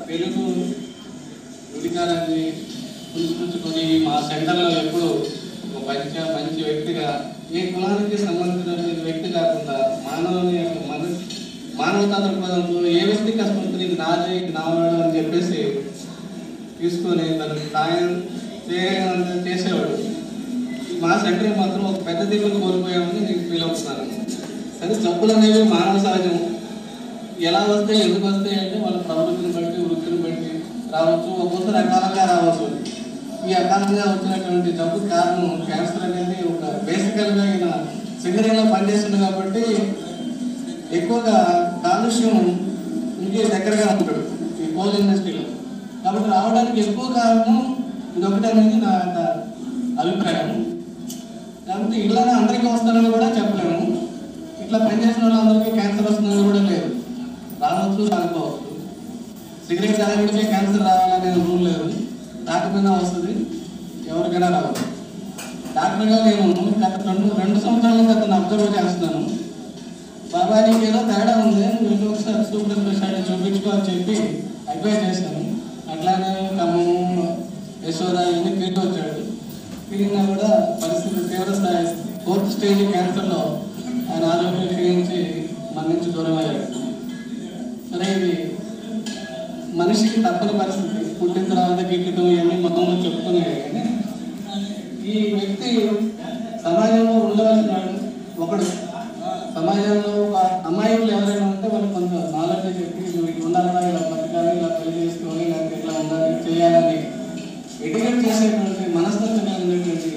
వెలుగు ఉడికారాన్ని పులుచుకొని మా సెంటర్లో ఎప్పుడు ఒక మంచి మంచి వ్యక్తిగా ఏ కులానికి సంబంధించిన వ్యక్తి కాకుండా మానవుని యొక్క మన మానవతా దృక్పథంతో ఏ వ్యక్తి కష్టపడుతుంది ఇది నాదే ఇది నావాడు అని చెప్పేసి తీసుకొని తనకు సాయం చేయాలంటే చేసేవాడు మా సెంటర్ మాత్రం ఒక పెద్ద దిగులు కోల్పోయామని నేను ఫీల్ అవుతున్నాను కానీ జబ్బులు అనేవి మానవ సహజం ఎలా వస్తాయి ఎందుకు వస్తాయి అంటే వాళ్ళ ప్రవృత్తిని బట్టి వృత్తిని బట్టి రావచ్చు ఒక్కొక్కరు రకాలుగా రావచ్చు ఈ అకాలంగా వచ్చినటువంటి జబ్బు కారణం క్యాన్సర్ అనేది ఒక బేసికల్గా ఈయన సింగరేణిలో పనిచేస్తుంది కాబట్టి ఎక్కువగా కాలుష్యం ఇంకే దగ్గరగా ఉంటాడు ఈ కోల్ ఇండస్ట్రీలో కాబట్టి రావడానికి ఎక్కువ కారణం ఇదొకటి అనేది నా యొక్క అభిప్రాయం కాబట్టి ఇట్లానే అందరికీ వస్తుందని కూడా చెప్పలేము ఇట్లా పనిచేసిన వాళ్ళందరికీ క్యాన్సర్ వస్తుందని కూడా లేదు రావచ్చు రాకపోవచ్చు సిగరెట్ తాగితే క్యాన్సర్ రావాలనే రూల్ లేదు తాగకపోయినా వస్తుంది ఎవరికైనా రావచ్చు డాక్టర్గా నేను గత రెండు రెండు సంవత్సరాల నుంచి అతను అబ్జర్వ్ చేస్తున్నాను బాబా నీకు ఏదో తేడా ఉంది నువ్వు వెళ్ళి ఒకసారి సూపర్ స్పెషాలిటీ చూపించుకో అని చెప్పి అడ్వైజ్ చేశాను అట్లానే ఖమ్మం యశోద ఇవన్నీ తిరిగి వచ్చాడు తిరిగినా కూడా పరిస్థితి తీవ్ర స్థాయి ఫోర్త్ స్టేజ్ క్యాన్సర్లో ఆయన ఆరోగ్యం క్షీణించి మన నుంచి దూరం అయ్యాడు సరే ఇది మనిషికి తప్పని పరిస్థితి పుట్టిన తర్వాత గిట్టడం ఇవన్నీ మొత్తం చెప్పుకునే కానీ ఈ వ్యక్తి సమాజంలో ఉండవలసిన ఒకడు సమాజంలో ఒక అమ్మాయిలు ఎవరైనా ఉంటే వాళ్ళకి కొంత నాలెడ్జ్ చెప్పి నువ్వు ఇట్లా ఉండాలా ఇలా బతకాలి ఇలా పెళ్లి చేసుకోవాలి లేకపోతే ఇట్లా ఉండాలి చేయాలని ఎడ్యుకేట్ చేసేటువంటి మనస్తత్వం ఉండేటువంటి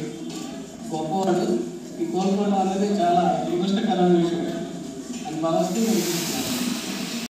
గొప్పవాడు ఈ కోల్పోవడం అనేది చాలా దురదృష్టకరమైన విషయం అని భావిస్తూ నేను